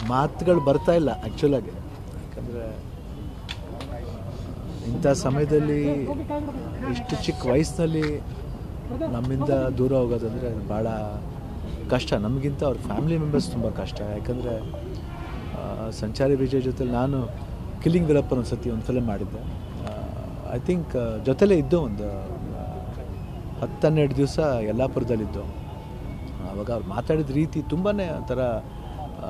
ಮಾತುಗಳು ಬರ್ತಾ ಇಲ್ಲ ಆ್ಯಕ್ಚುಲಾಗಿ ಯಾಕಂದರೆ ಇಂಥ ಸಮಯದಲ್ಲಿ ಇಷ್ಟು ಚಿಕ್ಕ ವಯಸ್ಸಿನಲ್ಲಿ ನಮ್ಮಿಂದ ದೂರ ಹೋಗೋದಂದರೆ ಭಾಳ ಕಷ್ಟ ನಮಗಿಂತ ಅವ್ರ ಫ್ಯಾಮಿಲಿ ಮೆಂಬರ್ಸ್ ತುಂಬ ಕಷ್ಟ ಯಾಕಂದರೆ ಸಂಚಾರಿ ವಿಜಯ್ ಜೊತೆ ನಾನು ಕಿಲ್ಲಿಂಗ್ ವೀರಪ್ಪನ್ ಒಂದು ಸತಿ ಒಂದು ಫಿಲಮ್ ಮಾಡಿದ್ದೆ ಐ ಥಿಂಕ್ ಜೊತೆಲೇ ಇದ್ದು ಒಂದು ಹತ್ತನ್ನೆರಡು ದಿವಸ ಯಲ್ಲಾಪುರದಲ್ಲಿದ್ದು ಆವಾಗ ಅವ್ರು ಮಾತಾಡಿದ ರೀತಿ ತುಂಬಾ ಒಂಥರ ಆ,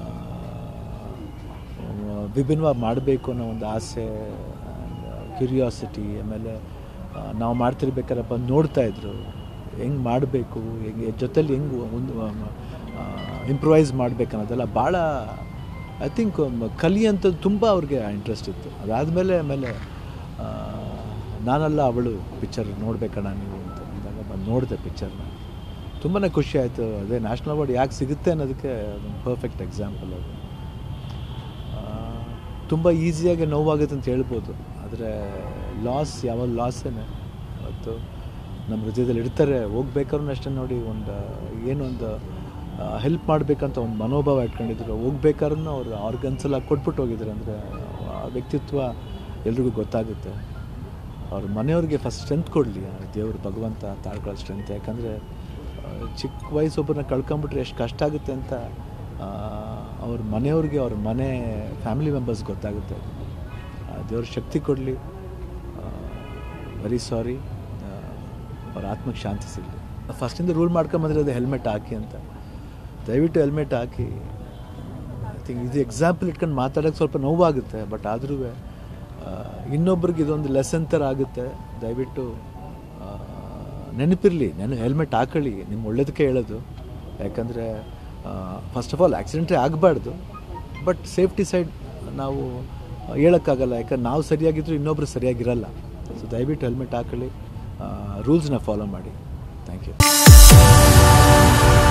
ವಿಭಿನ್ನವಾಗಿ ಮಾಡಬೇಕು ಅನ್ನೋ ಒಂದು ಆಸೆ ಕ್ಯೂರಿಯಾಸಿಟಿ ಆಮೇಲೆ ಆ, ನಾವು ಮಾಡ್ತಿರ್ಬೇಕಾದ್ರೆ ಬಂದು ನೋಡ್ತಾ ಇದ್ರು ಹೆಂಗೆ ಮಾಡಬೇಕು ಹೆಂಗೆ ಜೊತೆಲಿ ಹೆಂಗೆ ಒಂದು ಇಂಪ್ರೂವೈಸ್ ಮಾಡಬೇಕು ಅನ್ನೋದೆಲ್ಲ ಭಾಳ ಐ ಥಿಂಕ್ ಕಲಿಯಂಥದ್ದು ತುಂಬ ಅವ್ರಿಗೆ ಇಂಟ್ರೆಸ್ಟ್ ಇತ್ತು ಅದಾದಮೇಲೆ ಆಮೇಲೆ ಆ, ನಾನಲ್ಲ ಅವಳು ಪಿಕ್ಚರ್ ನೋಡ್ಬೇಕಣ್ಣ ನೀವು ಅಂತ ಅಂದಾಗ ಬಂದು ನೋಡಿದೆ ಪಿಕ್ಚರ್ನ ತುಂಬಾ ಖುಷಿ ಆಯಿತು ಅದೇ ನ್ಯಾಷನಲ್ ಅವಾರ್ಡ್ ಯಾಕೆ ಸಿಗುತ್ತೆ ಅನ್ನೋದಕ್ಕೆ ಅದೊಂದು ಪರ್ಫೆಕ್ಟ್ ಎಕ್ಸಾಂಪಲ್ ಅದು ತುಂಬ ಈಸಿಯಾಗಿ ನೋವಾಗುತ್ತೆ ಅಂತ ಹೇಳ್ಬೋದು ಆದರೆ ಲಾಸ್ ಯಾವಾಗ ಲಾಸೇನೆ ಮತ್ತು ನಮ್ಮ ಹೃದಯದಲ್ಲಿ ಇಡ್ತಾರೆ ಹೋಗ್ಬೇಕಾದ್ರೂ ಅಷ್ಟೇ ನೋಡಿ ಒಂದು ಏನೊಂದು ಹೆಲ್ಪ್ ಮಾಡಬೇಕಂತ ಒಂದು ಮನೋಭಾವ ಇಟ್ಕೊಂಡಿದ್ರು ಹೋಗ್ಬೇಕಾದ್ರೂ ಅವ್ರು ಆರ್ಗನ್ಸ್ ಎಲ್ಲ ಕೊಟ್ಬಿಟ್ಟು ಹೋಗಿದ್ರು ಅಂದರೆ ಆ ವ್ಯಕ್ತಿತ್ವ ಎಲ್ರಿಗೂ ಗೊತ್ತಾಗುತ್ತೆ ಅವ್ರ ಮನೆಯವ್ರಿಗೆ ಫಸ್ಟ್ ಸ್ಟ್ರೆಂತ್ ಕೊಡಲಿ ದೇವರು ಭಗವಂತ ತಾಳ್ಕೊಳ್ಳೋ ಸ್ಟ್ರೆಂತ್ ಯಾಕಂದರೆ ಚಿಕ್ಕ ವಯಸ್ಸೊಬ್ಬರನ್ನ ಕಳ್ಕೊಂಬಿಟ್ರೆ ಎಷ್ಟು ಕಷ್ಟ ಆಗುತ್ತೆ ಅಂತ ಆ, ಅವ್ರ ಮನೆಯವ್ರಿಗೆ ಅವ್ರ ಮನೆ ಫ್ಯಾಮಿಲಿ ಮೆಂಬರ್ಸ್ ಗೊತ್ತಾಗುತ್ತೆ ದೇವ್ರ ಶಕ್ತಿ ಕೊಡಲಿ ವೆರಿ ಸಾರಿ ಅವ್ರ ಆತ್ಮಕ್ಕೆ ಶಾಂತಿ ಸಿಗಲಿ ಫಸ್ಟಿಂದ ರೂಲ್ ಮಾಡ್ಕೊಂಬಂದ್ರೆ ಅದು ಹೆಲ್ಮೆಟ್ ಹಾಕಿ ಅಂತ ದಯವಿಟ್ಟು ಹೆಲ್ಮೆಟ್ ಹಾಕಿ ಐ ಥಿಂಕ್ ಇದು ಎಕ್ಸಾಂಪಲ್ ಇಟ್ಕೊಂಡು ಮಾತಾಡೋಕ್ಕೆ ಸ್ವಲ್ಪ ನೋವಾಗುತ್ತೆ ಬಟ್ ಆದ್ರೂ ಇನ್ನೊಬ್ರಿಗೆ ಇದೊಂದು ಲೆಸನ್ ಥರ ಆಗುತ್ತೆ ದಯವಿಟ್ಟು ಆ, ನೆನಪಿರಲಿ ನಾನು ಹೆಲ್ಮೆಟ್ ಹಾಕೊಳ್ಳಿ ನಿಮ್ಮ ಒಳ್ಳೇದಕ್ಕೆ ಹೇಳೋದು ಯಾಕಂದರೆ ಫಸ್ಟ್ ಆಫ್ ಆಲ್ ಆಕ್ಸಿಡೆಂಟೇ ಆಗಬಾರ್ದು ಬಟ್ ಸೇಫ್ಟಿ ಸೈಡ್ ನಾವು ಹೇಳೋಕ್ಕಾಗಲ್ಲ ಯಾಕಂದ್ರೆ ನಾವು ಸರಿಯಾಗಿದ್ದರೂ ಇನ್ನೊಬ್ರು ಸರಿಯಾಗಿರಲ್ಲ ಸೊ ದಯವಿಟ್ಟು ಹೆಲ್ಮೆಟ್ ಹಾಕೊಳ್ಳಿ ರೂಲ್ಸ್ನ ಫಾಲೋ ಮಾಡಿ ಥ್ಯಾಂಕ್ ಯು